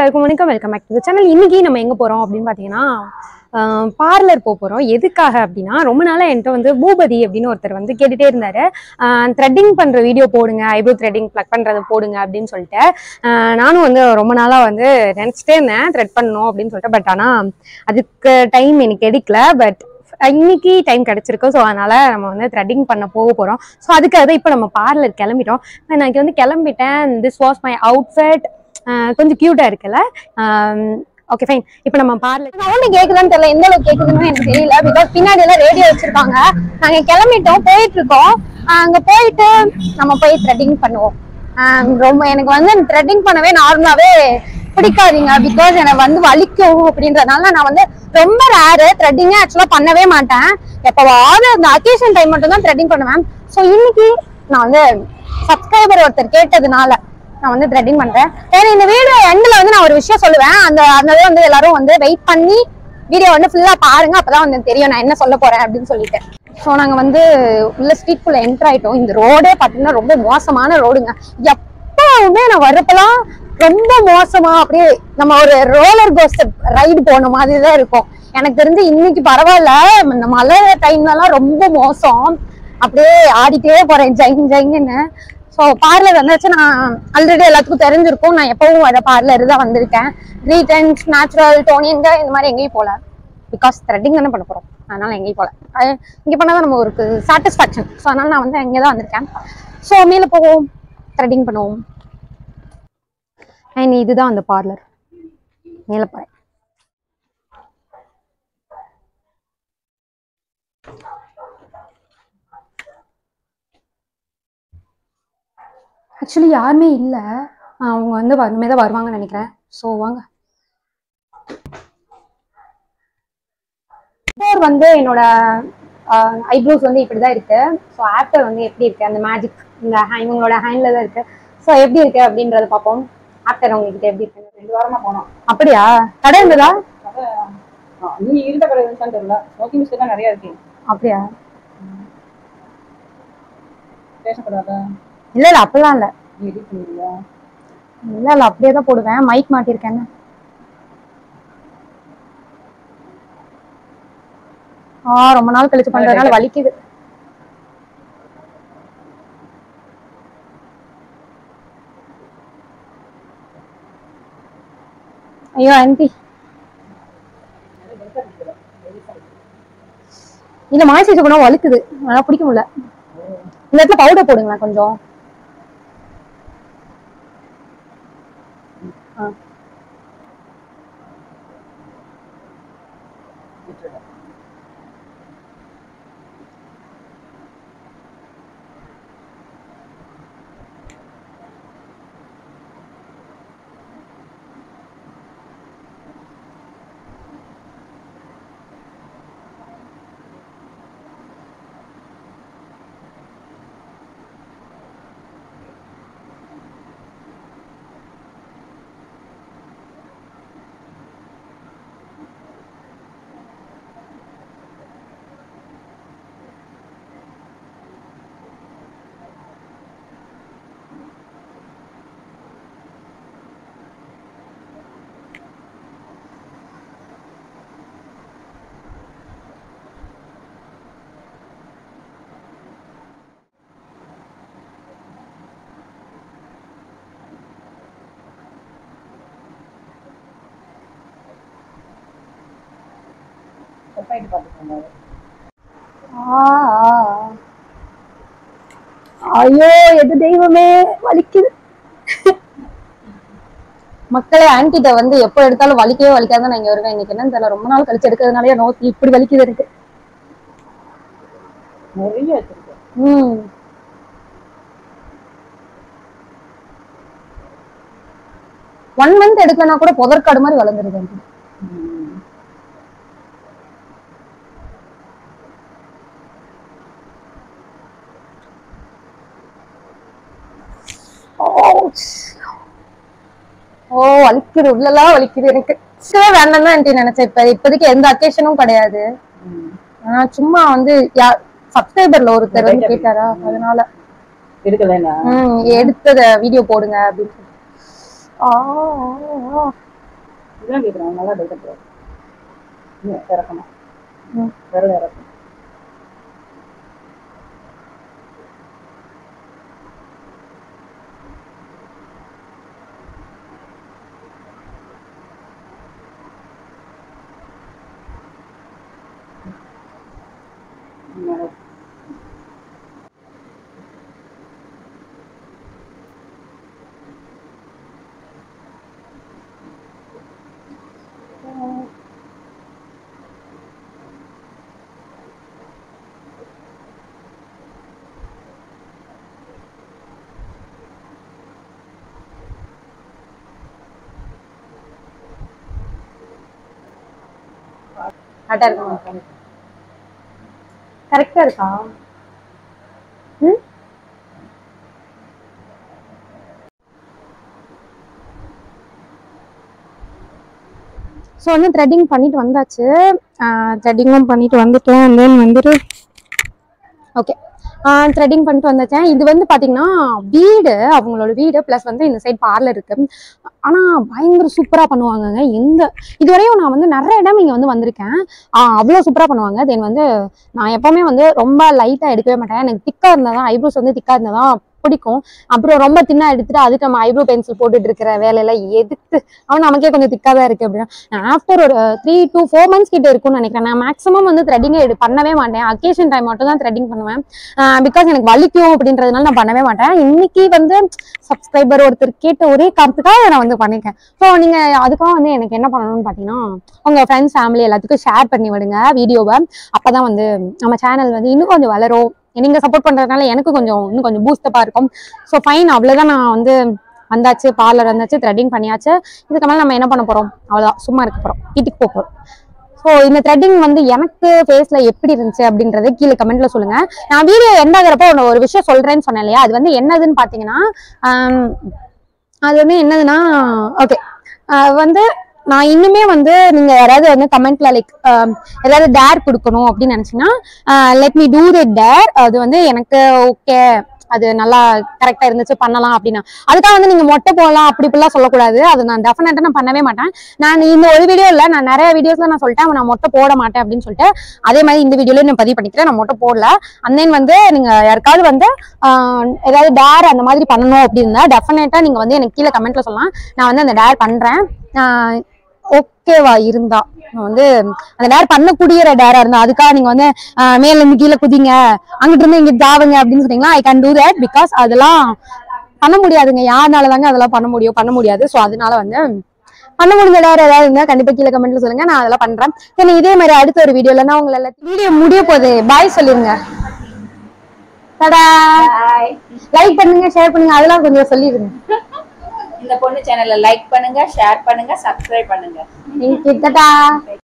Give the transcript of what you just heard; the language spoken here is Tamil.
எல்லாருக்கும் வணக்கம் வெல்கம் பேக் டு சேனல் இன்னைக்கு நம்ம எங்க போறோம் அப்படின்னு பாத்தீங்கன்னா பார்லர் போக போறோம் எதுக்காக அப்படின்னா ரொம்ப நாளா என்கிட்ட வந்து பூபதி அப்படின்னு ஒருத்தர் வந்து கேட்டுட்டே இருந்தாரு த்ரெட்டிங் பண்ற வீடியோ போடுங்க ஐப்ரோ த்ரெட்டிங் ப்ளக் பண்றது போடுங்க அப்படின்னு சொல்லிட்டு ஆஹ் நானும் வந்து ரொம்ப நாளா வந்து நினைச்சிட்டே இருந்தேன் த்ரெட் பண்ணணும் அப்படின்னு சொல்லிட்டு பட் ஆனா அதுக்கு டைம் எனக்கு கிடைக்கல பட் இன்னைக்கு டைம் கிடைச்சிருக்கு ஸோ அதனால நம்ம வந்து த்ரெட்டிங் பண்ண போக போறோம் ஸோ அதுக்காக தான் இப்போ நம்ம பார்லர் கிளம்பிட்டோம் நான் இன்னைக்கு வந்து கிளம்பிட்டேன் திஸ் வாஸ் மை அவுட்ஃபிட் கொஞ்சம் கியூட்டா இருக்குல்ல ஓகே ஃபைன் இப்போ நம்ம பார்லர் சவுண்ட் கேக்குதான்னு தெரியல எந்த அளவுக்கு கேக்குதுன்னு எனக்கு தெரியல பிகாஸ் பின்னாடி எல்லாம் ரேடியோ வச்சிருக்காங்க நாங்க கிளம்பிட்டோம் போயிட்டு இருக்கோம் ஆஹ் அங்க போயிட்டு நம்ம போய் த்ரெட்டிங் பண்ணுவோம் ஆஹ் ரொம்ப எனக்கு வந்து த்ரெட்டிங் பண்ணவே நார்மலாவே பிடிக்காதீங்க பிகாஸ் எனக்கு வந்து வலிக்கும் அப்படின்றதுனால நான் வந்து ரொம்ப ரேரு த்ரெட்டிங்கே ஆக்சுவலா பண்ணவே மாட்டேன் எப்பவாவது அந்த அக்கேஷன் டைம் மட்டும் தான் த்ரெட்டிங் பண்ணுவேன் ஸோ இன்னைக்கு நான் வந்து சப்ஸ்கிரைபர் ஒருத்தர் கேட்டதுனால நான் வந்து த்ரெட்டிங் பண்றேன் ஏன்னா இந்த வீடியோ எண்ட்ல வந்து நான் ஒரு விஷயம் சொல்லுவேன் அந்த அந்த இதை வந்து எல்லாரும் வந்து வெயிட் பண்ணி வீடியோ வந்து ஃபுல்லா பாருங்க அப்பதான் வந்து தெரியும் நான் என்ன சொல்ல போறேன் அப்படின்னு சொல்லிட்டு ஸோ நாங்க வந்து உள்ள ஸ்ட்ரீட்குள்ள என்டர் ஆயிட்டோம் இந்த ரோடே பாத்தீங்கன்னா ரொம்ப மோசமான ரோடுங்க எப்பவுமே நான் வர்றப்பெல்லாம் ரொம்ப மோசமா அப்படியே நம்ம ஒரு ரோலர் கோஸ்டர் ரைடு போன மாதிரி தான் இருக்கும் எனக்கு தெரிஞ்சு இன்னைக்கு பரவாயில்ல இந்த மழை டைம்லலாம் ரொம்ப மோசம் அப்படியே ஆடிட்டே போறேன் ஜைங் ஜைங்குன்னு ஸோ பார்லர் வந்தாச்சு நான் ஆல்ரெடி எல்லாத்துக்கும் தெரிஞ்சிருக்கும் நான் எப்பவும் வர பார்லர் தான் வந்திருக்கேன் ரீடன்ஸ் நேச்சுரல் டோனியங்க இந்த மாதிரி எங்கேயும் போகல பிகாஸ் த்ரெட்டிங் தானே பண்ண போகிறோம் அதனால எங்கேயும் போகல அது இங்கே பண்ணால் தான் நம்ம ஒரு சாட்டிஸ்ஃபேக்ஷன் ஸோ அதனால நான் வந்து இங்கே தான் வந்திருக்கேன் ஸோ மேலே போவோம் த்ரெட்டிங் பண்ணுவோம் அண்ட் இதுதான் அந்த பார்லர் மேலே போகிறேன் ஆக்சுவலி யாருமே இல்லை அவங்க வந்து வருமே தான் வருவாங்கன்னு நினைக்கிறேன் ஸோ வாங்க பிஃபோர் வந்து என்னோட ஐப்ரோஸ் வந்து இப்படி தான் இருக்கு ஸோ ஆஃப்டர் வந்து எப்படி இருக்கு அந்த மேஜிக் இந்த hand- இவங்களோட ஹேண்ட்ல தான் இருக்கு ஸோ எப்படி இருக்கு அப்படின்றத பார்ப்போம் ஆஃப்டர் உங்ககிட்ட எப்படி இருக்கு ரெண்டு வாரமா போனோம் அப்படியா கடை இருந்ததா அப்ப, ஆ, நீ இருந்த கடை இருந்துச்சான்னு தெரியல ஸ்மோக்கிங் மிஸ்டேக் தான் நிறைய இருக்கு அப்படியா பேசக்கூடாதா இல்ல இல்ல அப்படிலாம் இல்ல நீ எடிட் பண்ணிருக்கியா இல்ல இல்ல அப்படியே தான் போடுவேன் மைக் மாட்டிருக்கேன்னு ஆ ரொம்ப நாள் கழிச்சு பண்றதுனால வலிக்குது ஐயோ ஆன்டி இந்த மாய்ஸ்சரைசர் பண்ணா வலிக்குது அதனால பிடிக்க முடியல இந்த இடத்துல பவுடர் போடுங்களேன் கொஞ்சம் ஆ. செப்பரேட் பார்த்துக்கோங்க ஆ, ஆ. ஐயோ எது தெய்வமே வலிக்குது மக்களே ஆன்டிட்ட வந்து எப்போ எடுத்தாலும் வலிக்கவே வலிக்காத நான் இங்க வருவேன் இன்னைக்கு என்னன்னு தெரியல ரொம்ப நாள் கழிச்சு எடுக்கிறதுனாலயே நோக்கி இப்படி வலிக்குது எனக்கு நிறைய வச்சிருக்கு ம் ஒன் மந்த் எடுக்கலனா கூட புதற்காடு மாதிரி வளர்ந்துருது எனக்கு. ம். ஓ வலிக்குது உள்ளெல்லாம் வலிக்குது எனக்கு சே வேண்டாம் தான் ஆன்ட்டி நினைச்சேன் இப்ப இப்போதைக்கு எந்த அக்கேஷனும் கிடையாது ம். ஆனா சும்மா வந்து யார் சப்ஸ்கிரைபர்ல ஒருத்தர் வந்து கேட்டாரா அதனால எடுக்கலைன்னா ம் எடுத்தத வீடியோ போடுங்க அப்படின்னு சொல்லி. ஆ, ஆ, ஆ. இதுதான் கேட்குறேன் நல்லா டைட் இன்னும் இறக்கணும் விரல் இறக்கணும் மேலே கரெக்டா இருக்கா கரெக்டா இருக்கா ம் ஸோ வந்து த்ரெட்டிங் பண்ணிட்டு வந்தாச்சு த்ரெட்டிங்கும் பண்ணிட்டு வந்துட்டேன் தென் வந்துட்டு ஓகே த்ரெட்டிங் பண்ணிட்டு வந்தாச்சேன் இது வந்து பார்த்தீங்கன்னா வீடு அவங்களோட வீடு ப்ளஸ் வந்து இந்த சைட் பார்லர் இருக்கு ஆனால் பயங்கர சூப்பராக பண்ணுவாங்கங்க எந்த இதுவரையும் நான் வந்து நிறைய இடம் இங்கே வந்து வந்திருக்கேன் அவ்வளோ சூப்பராக பண்ணுவாங்க தென் வந்து நான் எப்போவுமே வந்து ரொம்ப லைட்டாக எடுக்கவே மாட்டேன் எனக்கு திக்காக இருந்தால் தான் ஐப்ரோஸ் வந்து திக்காக இருந்தால் தான் பிடிக்கும் அப்புறம் ரொம்ப தின்னா எடுத்துட்டு அதுக்கு நம்ம ஐப்ரோ பென்சில் போட்டுட்டு இருக்கிற வேலையெல்லாம் எதுக்கு அவன் நமக்கே கொஞ்சம் திக்காக தான் இருக்கு அப்படின்னா நான் ஆஃப்டர் ஒரு த்ரீ டு ஃபோர் மந்த்ஸ் கிட்ட இருக்கும்னு நினைக்கிறேன் நான் மேக்ஸிமம் வந்து த்ரெட்டிங்கே பண்ணவே மாட்டேன் அக்கேஷன் டைம் மட்டும் தான் த்ரெட்டிங் பண்ணுவேன் பிகாஸ் எனக்கு வலிக்கும் அப்படின்றதுனால நான் பண்ணவே மாட்டேன் இன்னைக்கு வந்து சப்ஸ்கிரைபர் ஒருத்தர் கேட்ட ஒரே காரணத்துக்காக நான் வந்து பண்ணிருக்கேன் ஸோ நீங்க அதுக்காக வந்து எனக்கு என்ன பண்ணணும்னு பார்த்தீங்கன்னா உங்க ஃப்ரெண்ட்ஸ் ஃபேமிலி எல்லாத்துக்கும் ஷேர் பண்ணி விடுங்க வீடியோவை அப்பதான் வந்து நம்ம சேனல் வந்து இன்னும் கொஞ்சம் வளரும் நீங்க சப்போர்ட் பண்றதுனால எனக்கு கொஞ்சம் இன்னும் கொஞ்சம் பூஸ்டப்பா இருக்கும் ஸோ ஃபைன் அவ்வளவுதான் நான் வந்து வந்தாச்சு பார்லர் வந்தாச்சு த்ரெட்டிங் பண்ணியாச்சு இதுக்கு மேலே நம்ம என்ன பண்ண போறோம் அவ்வளவுதான் சும்மா இருக்க போறோம் வீட்டுக்கு போக போறோம் ஸோ இந்த த்ரெட்டிங் வந்து எனக்கு ஃபேஸ்ல எப்படி இருந்துச்சு அப்படின்றத கீழே கமெண்ட்ல சொல்லுங்க நான் வீடியோ எண்ட் ஆகிறப்போ ஒன்று ஒரு விஷயம் சொல்றேன்னு சொன்னேன் இல்லையா அது வந்து என்னதுன்னு பாத்தீங்கன்னா ஆம், அது வந்து என்னதுன்னா ஓகே வந்து நான் இன்னுமே வந்து நீங்க யாராவது வந்து கமெண்ட்ல லைக் ஏதாவது டேர் கொடுக்கணும் அப்படின்னு நினைச்சீங்கன்னா let me do the dare அது வந்து எனக்கு ஓகே அது நல்லா கரெக்டா இருந்துச்சு பண்ணலாம் அப்படின்னா அதுக்காக வந்து நீங்க மொட்டை போடலாம் அப்படி இப்படிலாம் சொல்லக்கூடாது அது நான் டெஃபினட்டா நான் பண்ணவே மாட்டேன் நான் இந்த ஒரு வீடியோ இல்ல நான் நிறைய வீடியோஸ்ல நான் சொல்லிட்டேன் நான் மொட்டை போட மாட்டேன் அப்படின்னு சொல்லிட்டு அதே மாதிரி இந்த வீடியோல நான் பதிவு பண்ணிக்கிறேன் நான் மொட்டை போடல அண்ட் தென் வந்து நீங்க யாருக்காவது வந்து ஆஹ், ஏதாவது டேர் அந்த மாதிரி பண்ணணும் அப்படின்னா டெஃபினட்டா நீங்க வந்து எனக்கு கீழே கமெண்ட்ல சொல்லலாம் நான் வந்து அந்த டேர் பண்றேன் ஓகேவா இருந்தா நான் வந்து அந்த டேர் பண்ணக்கூடிய டேரா இருந்தா அதுக்காக நீங்க வந்து ஆஹ், மேல இருந்து கீழே குதிங்க அங்கிட்டு இருந்து இங்க ஜாவுங்க அப்படின்னு சொன்னீங்கன்னா I can do that because அதெல்லாம் பண்ண முடியாதுங்க யாருனால தாங்க அதெல்லாம் பண்ண முடியும் பண்ண முடியாது ஸோ அதனால வந்து பண்ண முடிஞ்ச டேர் ஏதாவது இருந்தா கண்டிப்பா கீழே கமெண்ட்ல சொல்லுங்க நான் அதெல்லாம் பண்றேன் சரி இதே மாதிரி அடுத்த ஒரு வீடியோல நான் உங்களை எல்லாத்தையும் வீடியோ முடிய போகுது பாய் சொல்லிருங்க தடா லைக் பண்ணுங்க ஷேர் பண்ணுங்க அதெல்லாம் கொஞ்சம் சொல்லிடுங்க இந்த பொண்ணு சேனலை லைக் பண்ணுங்க ஷேர் பண்ணுங்க சப்ஸ்கிரைப் பண்ணுங்க Thank you. Ta-da.